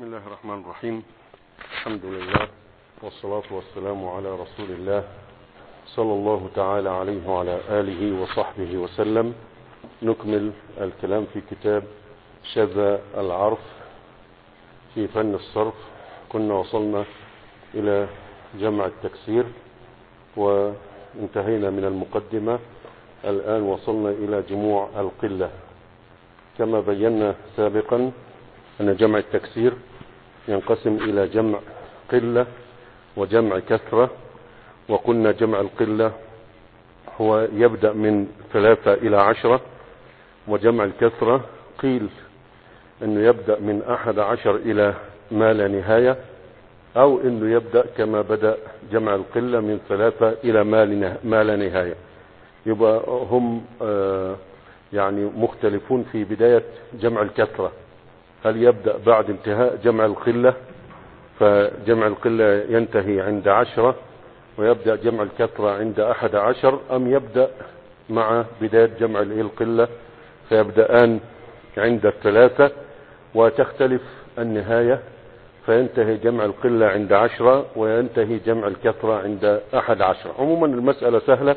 الله الرحمن الرحيم الحمد لله والصلاة والسلام على رسول الله صلى الله تعالى عليه وعلى آله وصحبه وسلم نكمل الكلام في كتاب شذا العرف في فن الصرف كنا وصلنا إلى جمع التكسير وانتهينا من المقدمة الآن وصلنا إلى جموع القلة كما بينا سابقا أن جمع التكسير ينقسم إلى جمع قلة وجمع كثرة وقلنا جمع القلة هو يبدأ من ثلاثة إلى عشرة وجمع الكثرة قيل أنه يبدأ من أحد عشر إلى ما لا نهاية أو أنه يبدأ كما بدأ جمع القلة من ثلاثة إلى ما لا نهاية يبقى هم يعني مختلفون في بداية جمع الكثرة هل يبدأ بعد انتهاء جمع القلة فجمع القلة ينتهي عند عشرة ويبدأ جمع الكثرة عند أحد عشر أم يبدأ مع بداية جمع القلة فيبدأان عند الثلاثة وتختلف النهاية فينتهي جمع القلة عند عشرة وينتهي جمع الكثرة عند أحد عشر عموما المسألة سهلة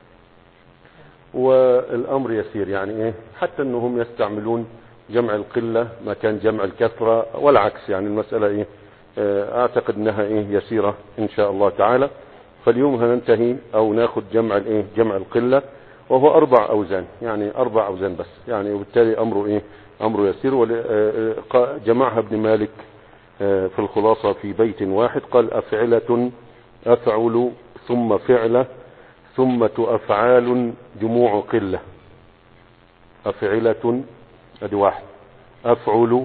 والأمر يسير يعني إيه حتى أنهم يستعملون جمع القلة مكان جمع الكثرة والعكس يعني المسألة إيه أعتقد أنها إيه يسيرة إن شاء الله تعالى فاليوم هننتهي أو ناخد جمع الإيه جمع القلة وهو أربع أوزان يعني أربع أوزان بس يعني وبالتالي أمره إيه أمره يسير جمعها ابن مالك في الخلاصة في بيت واحد قال أفعلة أفعل ثم فعلة ثم أفعال جموع قلة أفعلة ادي واحد أفعل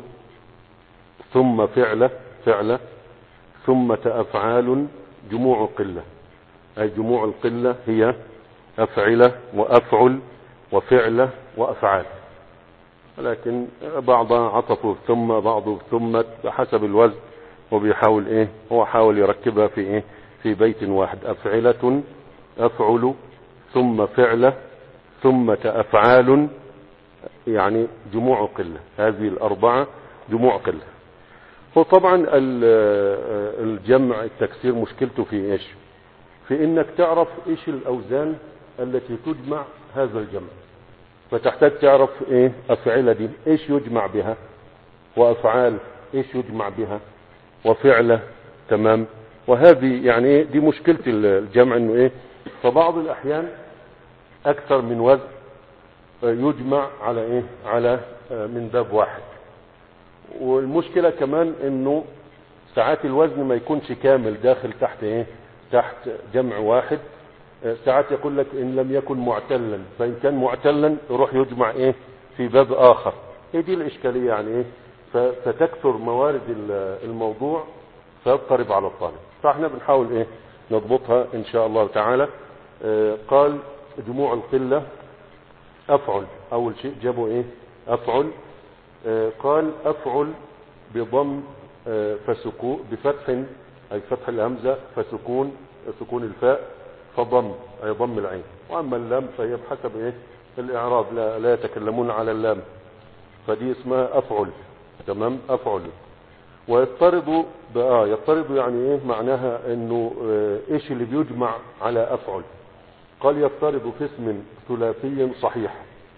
ثم فعلة فعلة ثم أفعال جموع قلة أي جموع القلة هي أفعلة وأفعل وفعلة وأفعال لكن بعضها عطفوا ثم بعضه ثم بحسب الوزن وبيحاول ايه هو حاول يركبها في ايه في بيت واحد أفعلة أفعل ثم فعلة ثم أفعال يعني جموع قلة هذه الأربعة جموع قلة وطبعا الجمع التكسير مشكلته في ايش في انك تعرف ايش الاوزان التي تجمع هذا الجمع فتحتاج تعرف ايه افعلة دي ايش يجمع بها وافعال ايش يجمع بها وفعلة تمام وهذه يعني ايه دي مشكلة الجمع انه ايه فبعض الاحيان اكثر من وزن يجمع على ايه على من باب واحد والمشكلة كمان انه ساعات الوزن ما يكونش كامل داخل تحت ايه تحت جمع واحد ساعات يقول لك ان لم يكن معتلا فان كان معتلا يروح يجمع ايه في باب اخر ايه دي الاشكالية يعني ايه فتكثر موارد الموضوع فيضطرب على الطالب فاحنا بنحاول ايه نضبطها ان شاء الله تعالى اه قال جموع القلة افعل اول شيء جابوا ايه افعل اه قال افعل بضم اه فسكون بفتح اي فتح الهمزة فسكون سكون الفاء فضم اي ضم العين واما اللام فهي بحسب ايه الاعراب لا, لا يتكلمون على اللام فدي اسمها افعل تمام افعل ويضطرد اه يضطرد يعني ايه معناها انه اه ايش اللي بيجمع على افعل قال يضطرد في اسم ثلاثي صحيح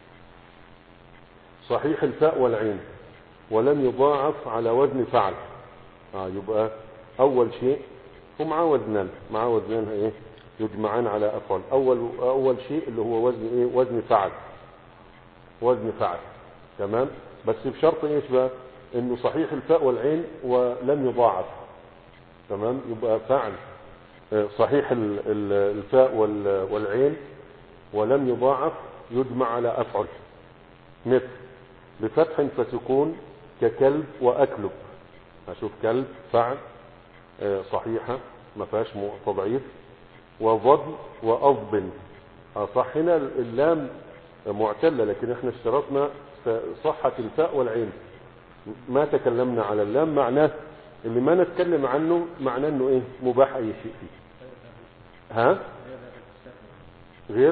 صحيح الفاء والعين ولم يضاعف على وزن فعل اه يبقى اول شيء ومعاه وزنان معاه وزنان ايه يجمعان على افعل اول اول شيء اللي هو وزن ايه وزن فعل وزن فعل تمام بس بشرط ايش بقى انه صحيح الفاء والعين ولم يضاعف تمام يبقى فعل صحيح الفاء والعين ولم يضاعف يجمع على افعل مثل بفتح فسكون ككلب واكلب اشوف كلب فعل صحيحة ما فيهاش تضعيف وضد واضب صح هنا اللام معتلة لكن احنا اشترطنا صحة الفاء والعين ما تكلمنا على اللام معناه اللي ما نتكلم عنه معناه انه ايه مباح اي شيء فيه ها غير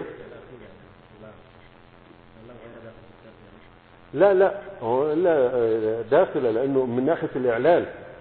لا لا هو لا داخلة لانه من ناحية الاعلان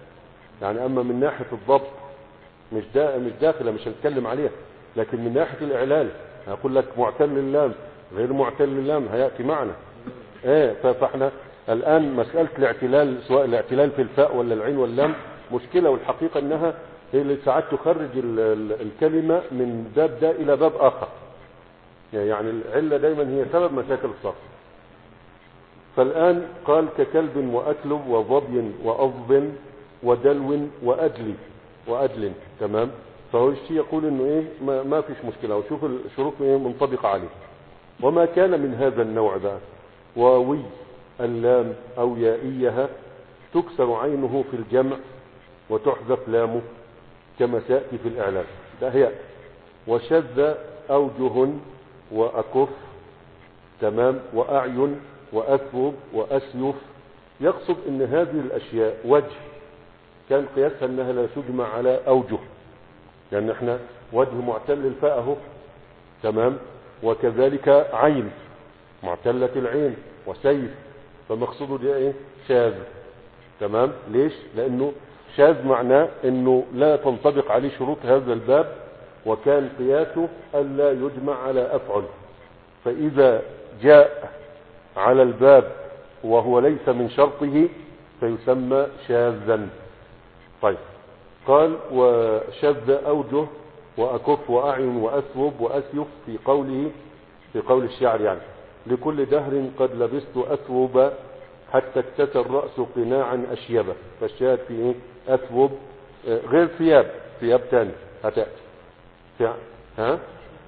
يعني اما من ناحية الضبط مش دا مش داخله مش هنتكلم عليها لكن من ناحية الاعلال هقول لك معتل اللام غير معتل اللام هيأتي معنا ايه ف- فاحنا الان مسألة الاعتلال سواء الاعتلال في الفاء ولا العين واللام مشكلة والحقيقة انها هي اللي ساعات تخرج ال- ال- الكلمة من باب ده الى باب اخر يعني العلة دايما هي سبب مشاكل الصرف فالآن قال ككلب وأكلب وظبي وأظب ودلو وأدلي وأدل تمام فهو الشيء يقول انه ايه ما, ما فيش مشكلة وشوف الشروط ايه منطبقة عليه وما كان من هذا النوع بقى واوي اللام او يائيها تكسر عينه في الجمع وتحذف لامه كما سيأتي في الإعلام ده هي وشذ أوجه وأكف تمام وأعين وأثوب وأسيف يقصد ان هذه الأشياء وجه كان قياسها انها لا تجمع على أوجه لأن احنا وجه معتل الفاء اهو تمام وكذلك عين معتلة العين وسيف فمقصوده ده ايه شاذ تمام ليش لانه شاذ معناه انه لا تنطبق عليه شروط هذا الباب وكان قياسه الا يجمع على افعل فاذا جاء على الباب وهو ليس من شرطه فيسمى شاذا طيب قال وشذ اوجه واكف واعين واسوب واسيف في قوله في قول الشعر يعني لكل دهر قد لبست اثوب حتى اكتسى الرأس قناعا أشيبة فالشاهد في ايه أثوب آه، غير ثياب ثياب تاني هتأتي في- ها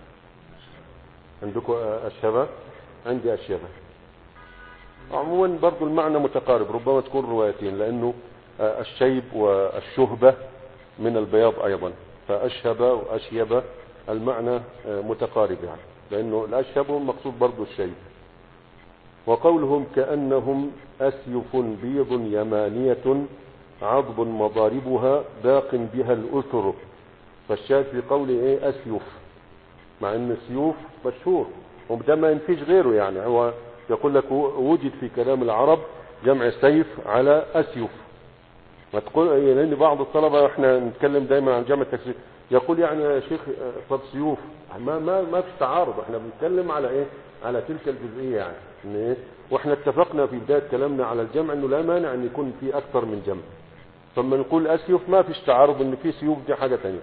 عندكم آه، أشيبة عندي أشيبة عموما برضو المعنى متقارب ربما تكون روايتين لأنه آه، الشيب والشهبة من البياض أيضا فأشهب وأشيب المعنى آه، متقارب يعني لأنه الأشهب هو المقصود برضو الشيب وقولهم كأنهم أسيف بيض يمانية عضب مضاربها باق بها الأثر فالشاهد في قول ايه أسيف مع ان السيوف مشهور وده ما ينفيش غيره يعني هو يقول لك وجد في كلام العرب جمع سيف على أسيف ما تقول لان بعض الطلبة احنا نتكلم دايما عن جمع التكسير يقول يعني يا شيخ آه، طب سيوف ما ما ما فيش تعارض احنا بنتكلم على ايه على تلك الجزئية يعني ان ايه واحنا اتفقنا في بداية كلامنا على الجمع انه لا مانع ان يكون في اكثر من جمع فلما نقول اسيف ما فيش تعارض ان في سيوف دي حاجة تانية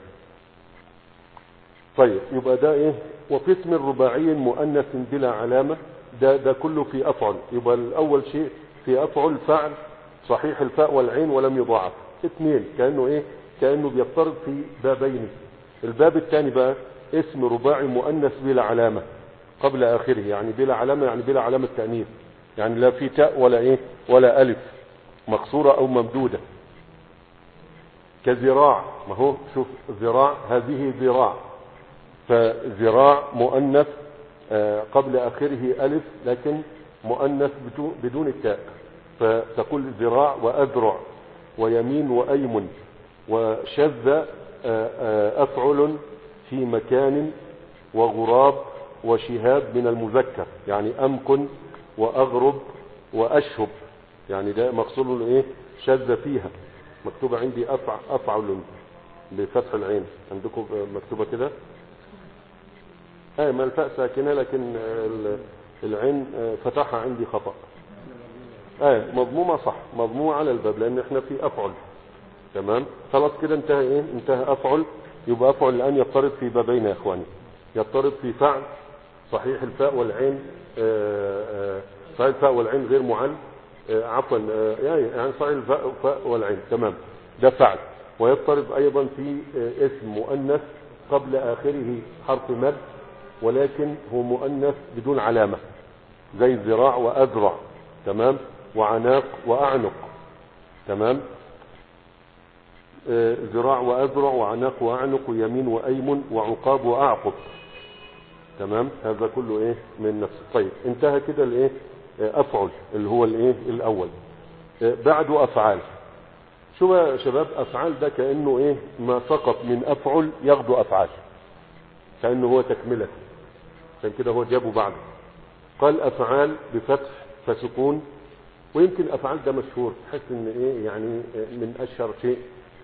طيب يبقى ده ايه وفي اسم رباعي مؤنث بلا علامة ده ده كله في افعل يبقى الاول شيء في افعل فعل صحيح الفاء والعين ولم يضاعف اثنين كانه ايه كانه بيفترض في بابين الباب الثاني بقى اسم رباعي مؤنث بلا علامة قبل اخره يعني بلا علامة يعني بلا علامة تأنيث يعني لا في تاء ولا ايه ولا الف مقصورة او ممدودة كذراع ما هو شوف ذراع هذه ذراع فذراع مؤنث آه، قبل آخره ألف لكن مؤنث بدون- بدون التاء فتقول ذراع وأذرع ويمين وأيمن وشذ آه، آه، أفعل في مكان وغراب وشهاب من المذكر يعني أمكن وأغرب وأشهب يعني ده مقصود ايه شذ فيها مكتوبة عندي أفع أفعل بفتح العين عندكم مكتوبة كده اي ما الفاء ساكنه لكن ال- العين فتحها عندي خطا اي مضمومه صح مضمومه على الباب لان احنا في افعل تمام خلاص كده انتهى ايه انتهى افعل يبقى افعل الان يضطرد في بابين يا اخواني يضطرد في فعل صحيح الفاء والعين آه، آه، صحيح الفاء والعين غير معل آه، عفوا آه، يعني يعني صحيح الفاء الفاء والعين تمام ده فعل ويضطرد ايضا في آه، اسم مؤنث قبل اخره حرف مد ولكن هو مؤنث بدون علامة زي الذراع وأذرع تمام وعناق وأعنق تمام آه، ذراع وأذرع وعناق وأعنق ويمين وأيمن وعقاب وأعقب تمام هذا كله ايه من نفس طيب انتهى كده الايه آه، افعل اللي هو الايه الاول آه، بعده افعال شو بقى يا شباب افعال ده كانه ايه ما سقط من افعل ياخده افعال كانه هو تكمله عشان كده هو جابه بعده قال افعال بفتح فسكون ويمكن افعال ده مشهور تحس ان ايه يعني من اشهر شيء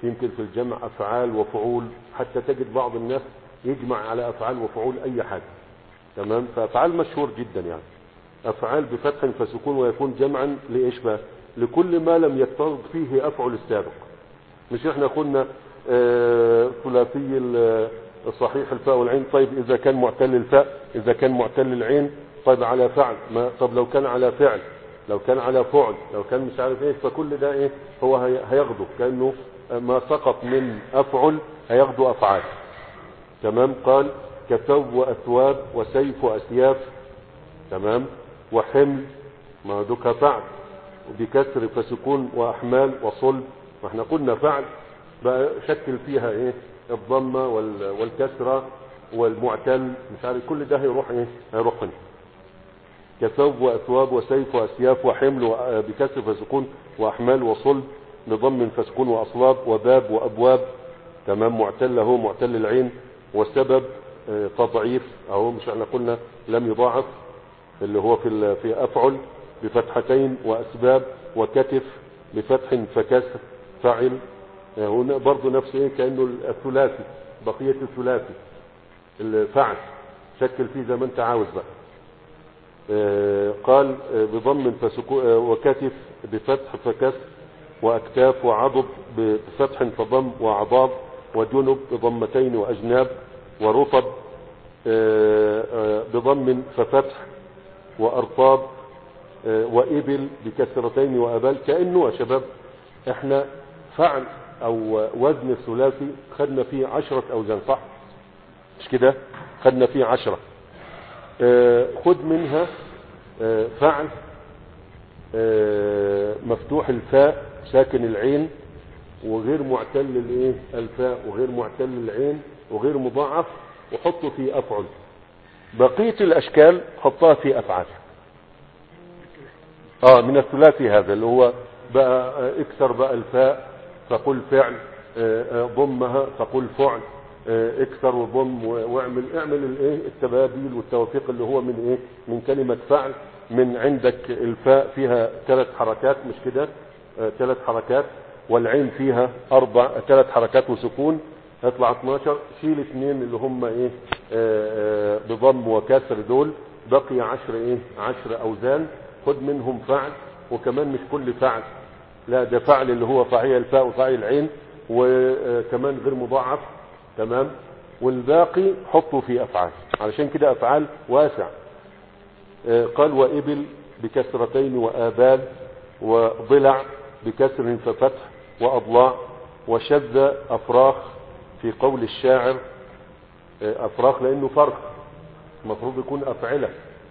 يمكن في الجمع افعال وفعول حتى تجد بعض الناس يجمع على افعال وفعول اي حاجه تمام فافعال مشهور جدا يعني افعال بفتح فسكون ويكون جمعا لايش بقى لكل ما لم يتصل فيه افعل السابق مش احنا قلنا آه، ثلاثي ال- الصحيح الفاء والعين طيب اذا كان معتل الفاء اذا كان معتل العين طيب على فعل ما طب لو كان على فعل لو كان على فعل لو كان مش عارف ايه فكل ده ايه هو هي- هياخده كانه ما سقط من افعل هياخده افعال تمام قال كثوب واثواب وسيف واسياف تمام وحمل ما دوك فعل وبكسر فسكون واحمال وصلب ما احنا قلنا فعل بقى شكل فيها ايه الضمه وال- والكسره والمعتل مش عارف كل ده هيروح ايه هيروح هنا كثوب واثواب وسيف واسياف وحمل و- بكسر فسكون واحمال وصلب بضم فسكون واصلاب وباب وابواب تمام معتل اهو معتل العين والسبب آه، تضعيف اهو مش احنا قلنا لم يضاعف اللي هو في ال- في افعل بفتحتين واسباب وكتف بفتح فكسر فعل آه، هنا برضه نفس ايه كانه الثلاثي بقيه الثلاثي الفعل شكل فيه زي ما انت عاوز بقى آه، قال آه، بضم فسكو آه، وكتف بفتح فكسر واكتاف وعضد بفتح فضم واعضاد وجنب بضمتين واجناب ورطب آه، آه، بضم ففتح وارطاب آه، وابل بكسرتين وابال كانه يا شباب احنا فعل او وزن الثلاثي خدنا فيه عشرة اوزان صح مش كده خدنا فيه عشرة آه، خد منها آه، فعل آه، مفتوح الفاء ساكن العين وغير معتل الايه الفاء وغير معتل العين وغير مضاعف وحطه في افعل بقيه الاشكال حطها في افعال اه من الثلاثي هذا اللي هو بقى آه، اكسر بقى الفاء فقل فعل آه، آه، ضمها فقل فعل آه، اكسر وضم و- واعمل اعمل الايه التباديل والتوفيق اللي هو من ايه من كلمه فعل من عندك الفاء فيها ثلاث حركات مش كده ثلاث حركات والعين فيها اربع ثلاث حركات وسكون يطلع 12 شيل اثنين اللي هم ايه آه، آه، بضم وكسر دول بقي عشر ايه عشر اوزان خد منهم فعل وكمان مش كل فعل لا ده فعل اللي هو فاعل الفاء وفاعل العين وكمان غير مضاعف تمام والباقي حطه في افعال علشان كده افعال واسع آه، قال وابل بكسرتين وابال وضلع بكسر ففتح واضلاع وشذ افراخ في قول الشاعر آه، افراخ لانه فرخ المفروض يكون افعله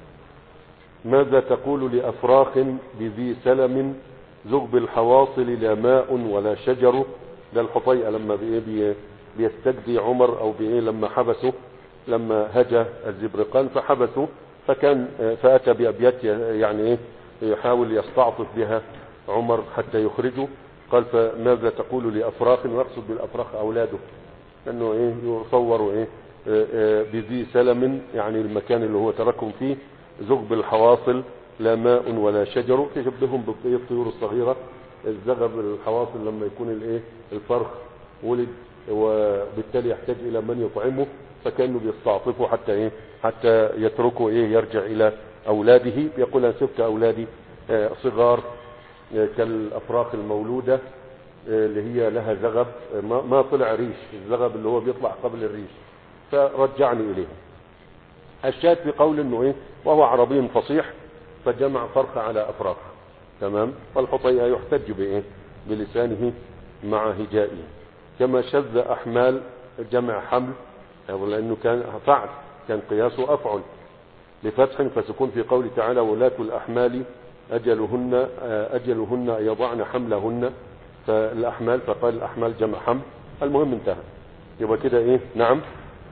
ماذا تقول لافراخ بذي سلم زغب الحواصل لا ماء ولا شجر ده الحطيئة لما بإيه بي بيستجدي عمر او بايه لما حبسه لما هجى الزبرقان فحبسه فكان آه، فاتى بابيات يعني ايه يحاول يستعطف بها عمر حتى يخرجه قال فماذا تقول لافراخ ويقصد بالافراخ اولاده انه ايه يصوروا ايه آه، آه، بذي سلم يعني المكان اللي هو تركهم فيه زغب الحواصل لا ماء ولا شجر تشبههم بالطيور الصغيرة الزغب الحواصل لما يكون الايه الفرخ ولد وبالتالي يحتاج الى من يطعمه فكانوا بيستعطفوا حتى ايه حتى يتركوا ايه يرجع الى اولاده يقول انا سبت اولادي آه، صغار آه، كالافراخ المولوده آه، اللي هي لها زغب آه، ما ما طلع ريش الزغب اللي هو بيطلع قبل الريش فرجعني اليهم الشاهد في قول انه ايه وهو عربي فصيح فجمع فرخ على افراخ تمام والحطيئة يحتج بايه بلسانه مع هجائه كما شذ احمال جمع حمل أو لانه كان فعل كان قياسه افعل بفتح فسكون في قوله تعالى ولاة الاحمال اجلهن اجلهن أن يضعن حملهن فالاحمال فقال الاحمال جمع حمل المهم انتهى يبقى كده ايه نعم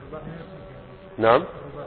نعم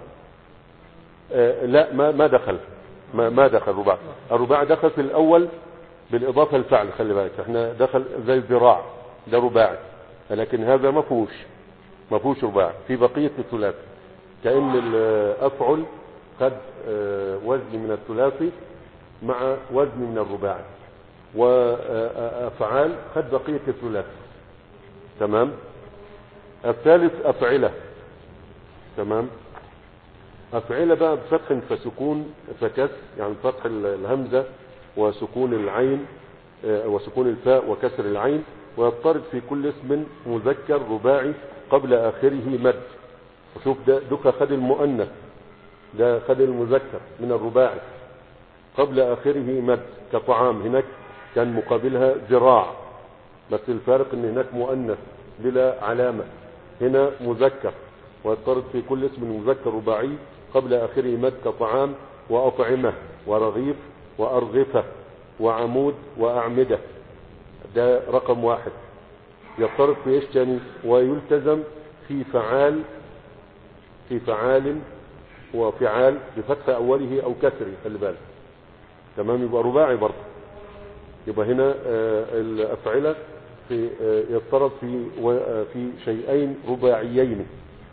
آه لا ما ما دخل ما ما دخل رباع الرباع دخل في الاول بالاضافه للفعل خلي بالك احنا دخل زي الذراع ده رباعي لكن هذا ما فيهوش ما فيهوش رباع في بقيه الثلاث كان الافعل خد آه، وزن من الثلاثي مع وزن من الرباعي وافعال خد بقيه الثلاث تمام الثالث أفعلة تمام أفعلة بقى بفتح فسكون فكسر يعني فتح الهمزة وسكون العين آه، وسكون الفاء وكسر العين ويضطرد في كل اسم مذكر رباعي قبل آخره مد وشوف ده دك خد المؤنث ده خد المذكر من الرباعي قبل آخره مد كطعام هناك كان مقابلها ذراع بس الفارق ان هناك مؤنث بلا علامة هنا مذكر ويضطرد في كل اسم مذكر رباعي قبل آخره مد كطعام وأطعمة ورغيف وأرغفة وعمود وأعمدة ده رقم واحد يضطرد في ايش تاني ويلتزم في فعال في فعال وفعال بفتح أوله أو كسره خلي بالك تمام يبقى رباعي برضه يبقى هنا آه، الأفعلة في آه، يضطرد في و- آه، في شيئين رباعيين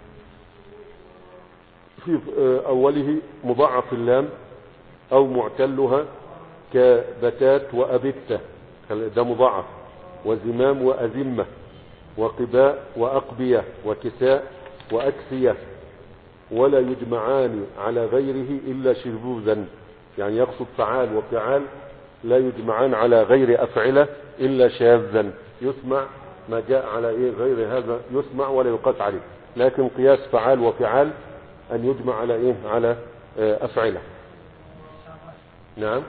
في آه، أوله مضاعف اللام أو معتلها كبتات وأبتة ده مضاعف وزمام وأزمة وقباء وأقبية وكساء وأكسية ولا يجمعان على غيره إلا شذوذا يعني يقصد فعال وفعال لا يجمعان على غير أفعلة إلا شاذا يسمع ما جاء على إيه غير هذا يسمع ولا يقاس عليه لكن قياس فعال وفعال أن يجمع على إيه على آه، أفعلة نعم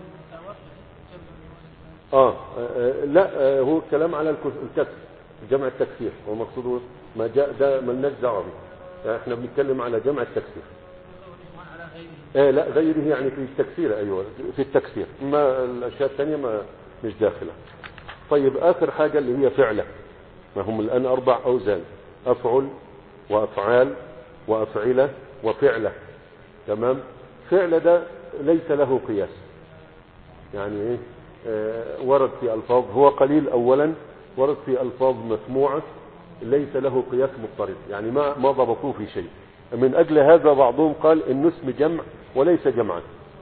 آه آه، لا آه، هو الكلام على الكس- الكسر جمع التكسير هو مقصوده ما جاء ده ملناش دعوه به احنا بنتكلم على جمع التكسير آه لا غيره يعني في التكسير ايوه في التكسير ما الاشياء الثانيه ما مش داخله طيب اخر حاجه اللي هي فعله ما هم الان اربع اوزان افعل وافعال وافعله وفعله تمام فعل ده ليس له قياس يعني ايه آه، ورد في الفاظ هو قليل اولا ورد في الفاظ مسموعه ليس له قياس مضطرد يعني ما ما ضبطوه في شيء من اجل هذا بعضهم قال انه اسم جمع وليس جمعا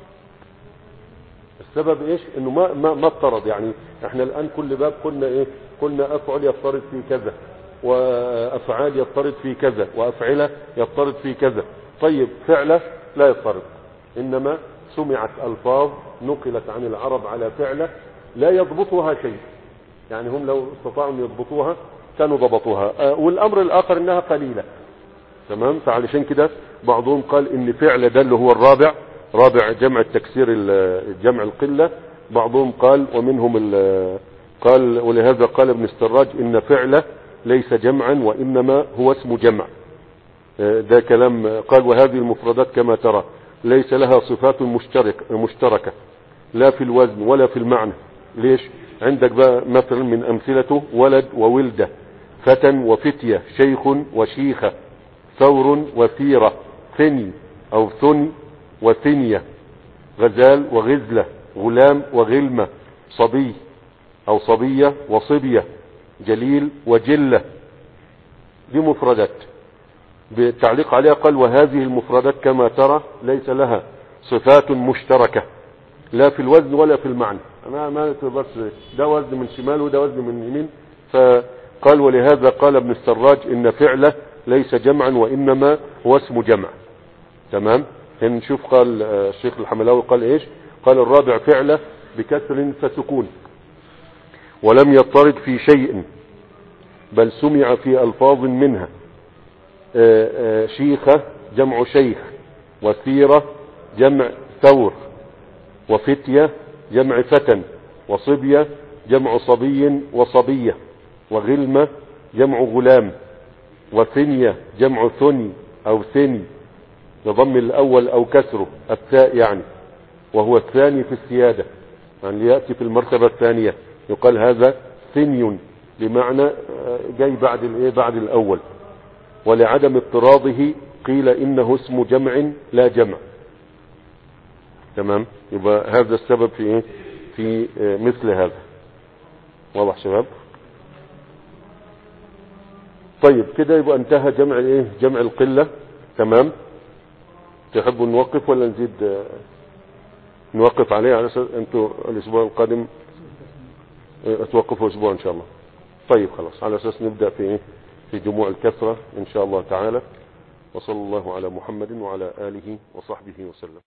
السبب ايش انه ما ما ما اضطرد يعني احنا الان كل باب قلنا ايه قلنا افعل يضطرد في كذا وافعال يضطرد في كذا وافعله يضطرد في كذا طيب فعله لا يضطرد انما سمعت الفاظ نقلت عن العرب على فعله لا يضبطها شيء يعني هم لو استطاعوا ان يضبطوها كانوا ضبطوها آه، والامر الاخر انها قليله تمام فعلشان كده بعضهم قال ان فعل ده اللي هو الرابع رابع جمع التكسير ال- جمع القله بعضهم قال ومنهم ال- قال ولهذا قال ابن السراج ان فعله ليس جمعا وانما هو اسم جمع آه، ده كلام قال وهذه المفردات كما ترى ليس لها صفات مشترك مشتركه لا في الوزن ولا في المعنى ليش عندك بقى مثلا من امثلته ولد وولده فتى وفتيه شيخ وشيخه ثور وثيره ثني او ثني وثنيه غزال وغزله غلام وغلمه صبي او صبيه وصبيه جليل وجله دي مفردات بالتعليق عليها قال وهذه المفردات كما ترى ليس لها صفات مشتركة لا في الوزن ولا في المعنى ما ما تقدرش ده وزن من شمال وده وزن من يمين فقال ولهذا قال ابن السراج ان فعله ليس جمعا وانما هو اسم جمع تمام هنا نشوف قال آه، الشيخ الحملاوي قال ايش قال الرابع فعله بكسر فسكون ولم يضطرد في شيء بل سمع في الفاظ منها آه، آه، شيخة جمع شيخ وثيرة جمع ثور وفتية جمع فتى وصبية جمع صبي وصبية وغلمة جمع غلام وثنية جمع ثني أو ثني بضم الأول أو كسره الثاء يعني وهو الثاني في السيادة يعني يأتي في المرتبة الثانية يقال هذا ثني بمعنى آه، جاي بعد الايه بعد الأول ولعدم اضطراده قيل انه اسم جمع لا جمع تمام يبقى هذا السبب في ايه في آه، مثل هذا واضح شباب طيب كده يبقى انتهى جمع الايه جمع القلة تمام تحبوا نوقف ولا نزيد آه، نوقف عليه على اساس انتوا الاسبوع القادم آه، توقفوا اسبوع ان شاء الله طيب خلاص على اساس نبدأ في ايه في جموع الكثرة ان شاء الله تعالى وصلى الله على محمد وعلى آله وصحبه وسلم